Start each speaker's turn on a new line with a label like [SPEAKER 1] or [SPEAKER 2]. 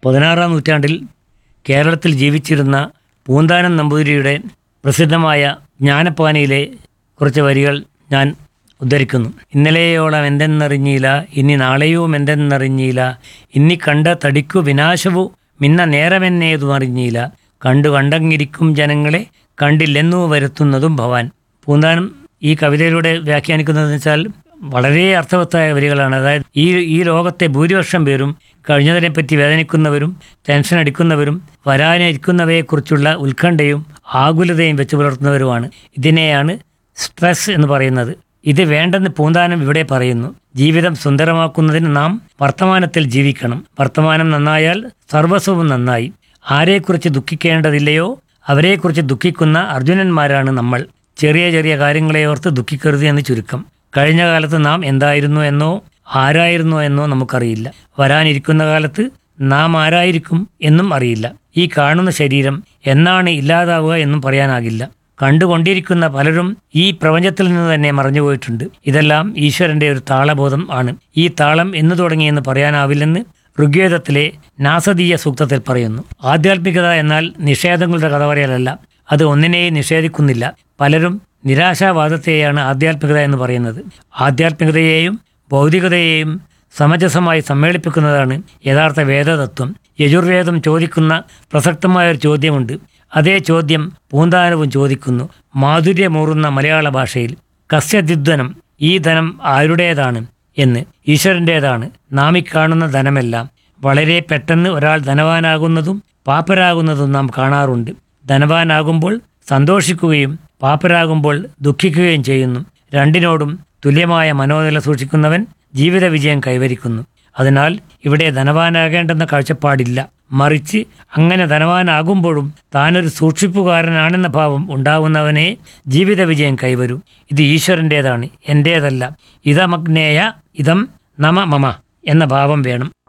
[SPEAKER 1] പതിനാറാം നൂറ്റാണ്ടിൽ കേരളത്തിൽ ജീവിച്ചിരുന്ന പൂന്താനം നമ്പൂതിരിയുടെ പ്രസിദ്ധമായ ജ്ഞാനപ്പാനയിലെ കുറച്ച് വരികൾ ഞാൻ ഉദ്ധരിക്കുന്നു ഇന്നലെയോളം എന്തെന്നറിഞ്ഞില്ല ഇനി നാളെയും എന്തെന്നറിഞ്ഞില്ല ഇന്നി കണ്ട തടിക്കു വിനാശവു മിന്ന നേരമെന്നേതും അറിഞ്ഞില്ല കണ്ടു കണ്ടങ്ങിരിക്കും ജനങ്ങളെ കണ്ടില്ലെന്നു വരുത്തുന്നതും ഭവാൻ പൂന്താനം ഈ കവിതയിലൂടെ വ്യാഖ്യാനിക്കുന്നതെന്ന് വെച്ചാൽ വളരെ അർത്ഥവത്തായ വരികളാണ് അതായത് ഈ ഈ ലോകത്തെ ഭൂരിപക്ഷം പേരും കഴിഞ്ഞതിനെപ്പറ്റി വേദനിക്കുന്നവരും ടെൻഷൻ അടിക്കുന്നവരും വരാനിരിക്കുന്നവയെക്കുറിച്ചുള്ള ഉത്കണ്ഠയും ആകുലതയും വെച്ച് പുലർത്തുന്നവരുമാണ് ഇതിനെയാണ് സ്ട്രെസ് എന്ന് പറയുന്നത് ഇത് വേണ്ടെന്ന് പൂന്താനം ഇവിടെ പറയുന്നു ജീവിതം സുന്ദരമാക്കുന്നതിന് നാം വർത്തമാനത്തിൽ ജീവിക്കണം വർത്തമാനം നന്നായാൽ സർവസ്വവും നന്നായി ആരെക്കുറിച്ച് ദുഃഖിക്കേണ്ടതില്ലയോ അവരെക്കുറിച്ച് ദുഃഖിക്കുന്ന അർജുനന്മാരാണ് നമ്മൾ ചെറിയ ചെറിയ കാര്യങ്ങളെ ഓർത്ത് ദുഃഖിക്കരുത് എന്ന് ചുരുക്കം കഴിഞ്ഞ കാലത്ത് നാം എന്തായിരുന്നു എന്നോ ആരായിരുന്നോ എന്നോ നമുക്കറിയില്ല വരാനിരിക്കുന്ന കാലത്ത് നാം ആരായിരിക്കും എന്നും അറിയില്ല ഈ കാണുന്ന ശരീരം എന്നാണ് ഇല്ലാതാവുക എന്നും പറയാനാകില്ല കണ്ടുകൊണ്ടിരിക്കുന്ന പലരും ഈ പ്രപഞ്ചത്തിൽ നിന്ന് തന്നെ മറഞ്ഞുപോയിട്ടുണ്ട് ഇതെല്ലാം ഈശ്വരന്റെ ഒരു താളബോധം ആണ് ഈ താളം എന്ന് തുടങ്ങിയെന്ന് പറയാനാവില്ലെന്ന് ഋഗ്വേദത്തിലെ നാസദീയ സൂക്തത്തിൽ പറയുന്നു ആധ്യാത്മികത എന്നാൽ നിഷേധങ്ങളുടെ കഥ പറയലല്ല അത് ഒന്നിനെയും നിഷേധിക്കുന്നില്ല പലരും നിരാശാവാദത്തെയാണ് ആധ്യാത്മികത എന്ന് പറയുന്നത് ആധ്യാത്മികതയെയും ഭൗതികതയെയും സമഞ്ജസമായി സമ്മേളിപ്പിക്കുന്നതാണ് യഥാർത്ഥ വേദതത്വം യജുർവേദം ചോദിക്കുന്ന പ്രസക്തമായ ഒരു ചോദ്യമുണ്ട് അതേ ചോദ്യം പൂന്താനവും ചോദിക്കുന്നു മാധുര്യമൂറുന്ന മലയാള ഭാഷയിൽ കസ്യദിദ്വനം ഈ ധനം ആരുടേതാണ് എന്ന് ഈശ്വരൻ്റേതാണ് നാം ഈ കാണുന്ന ധനമെല്ലാം വളരെ പെട്ടെന്ന് ഒരാൾ ധനവാനാകുന്നതും പാപ്പരാകുന്നതും നാം കാണാറുണ്ട് ധനവാനാകുമ്പോൾ സന്തോഷിക്കുകയും പാപ്പരാകുമ്പോൾ ദുഃഖിക്കുകയും ചെയ്യുന്നു രണ്ടിനോടും തുല്യമായ മനോനില സൂക്ഷിക്കുന്നവൻ ജീവിത വിജയം കൈവരിക്കുന്നു അതിനാൽ ഇവിടെ ധനവാനാകേണ്ടെന്ന കാഴ്ചപ്പാടില്ല മറിച്ച് അങ്ങനെ ധനവാനാകുമ്പോഴും താനൊരു സൂക്ഷിപ്പുകാരനാണെന്ന ഭാവം ഉണ്ടാവുന്നവനെ ജീവിത വിജയം കൈവരൂ ഇത് ഈശ്വരൻ്റേതാണ് എൻ്റേതല്ല ഇതമഗ്നേയ ഇതം നമ മമ എന്ന ഭാവം വേണം